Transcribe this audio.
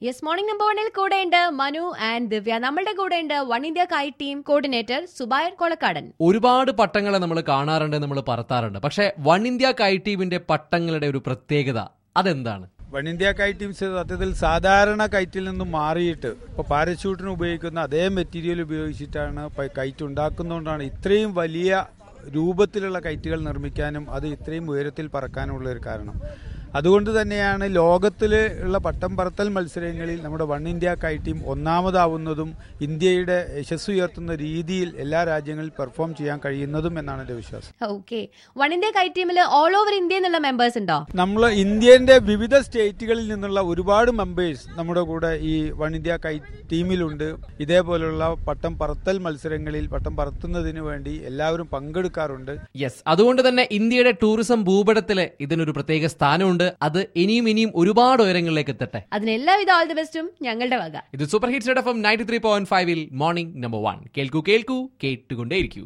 yes morning number വണ്ണിൽ കൂടെയുണ്ട് Manu and Divya നമ്മളുടെ കൂടെയുണ്ട് one India kite team coordinator Zubair Kolakkadan ഒരുപാട് പട്ടങ്ങളെ നമ്മൾ കാണാറുണ്ട് നമ്മൾ പറത്താറുണ്ട് പക്ഷെ വൺ ഇന്ത്യ കൈ ടീമിന്റെ പട്ടങ്ങളുടെ ഒരു പ്രത്യേകത അതെന്താണ് വൺ ഇന്ത്യ കൈറ്റ് ടീംസ് സത്യത്തിൽ സാധാരണ കൈറ്റിൽ നിന്നും മാറിയിട്ട് ഇപ്പോൾ പാരച്യൂട്ടിന് ഉപയോഗിക്കുന്ന അതേ മെറ്റീരിയൽ ഉപയോഗിച്ചിട്ടാണ് ഇപ്പൊ കൈറ്റ് ഉണ്ടാക്കുന്നതുകൊണ്ടാണ് ഇത്രയും വലിയ രൂപത്തിലുള്ള കൈറ്റുകൾ നിർമ്മിക്കാനും അത് ഇത്രയും ഉയരത്തിൽ പറക്കാനുമുള്ള ഒരു കാരണം അതുകൊണ്ട് തന്നെയാണ് ലോകത്തിൽ ഉള്ള പട്ടം പറത്തൽ മത്സരങ്ങളിൽ നമ്മുടെ വൺ ഇന്ത്യ കൈ ടീം ഒന്നാമതാവുന്നതും ഇന്ത്യയുടെ യശസ് ഉയർത്തുന്ന രീതിയിൽ എല്ലാ രാജ്യങ്ങളിൽ പെർഫോം ചെയ്യാൻ കഴിയുന്നതും എന്നാണ് എൻ്റെ വിശ്വാസം ഓക്കെ വൺ ഇന്ത്യ കൈ ടീമിൽ ഓൾ ഓവർ ഇന്ത്യ എന്നുള്ള മെമ്പേഴ്സ് ഉണ്ടോ നമ്മൾ ഇന്ത്യന്റെ വിവിധ സ്റ്റേറ്റുകളിൽ നിന്നുള്ള ഒരുപാട് മെമ്പേഴ്സ് നമ്മുടെ കൂടെ ഈ വൺ ഇന്ത്യ കൈ ടീമിലുണ്ട് ഇതേപോലുള്ള പട്ടം പറത്തൽ മത്സരങ്ങളിൽ പട്ടം പറത്തുന്നതിന് വേണ്ടി എല്ലാവരും പങ്കെടുക്കാറുണ്ട് യെസ് അതുകൊണ്ട് തന്നെ ഇന്ത്യയുടെ ടൂറിസം ഭൂപടത്തില് ഇതിനൊരു പ്രത്യേക സ്ഥാനമുണ്ട് അത് ഇനിയും ഇനിയും ഒരുപാട് ഉയരങ്ങളിലേക്ക് എത്തട്ടെ അതിന് എല്ലാവിധ ഓൾ ദി ബെസ്റ്റും ഞങ്ങളുടെ വക ഇത് super hits F M ninety three point ഫൈവിൽ മോർണിംഗ് നമ്പർ വൺ കേൾക്കൂ കേൾക്കൂ കേട്ടുകൊണ്ടേയിരിക്കൂ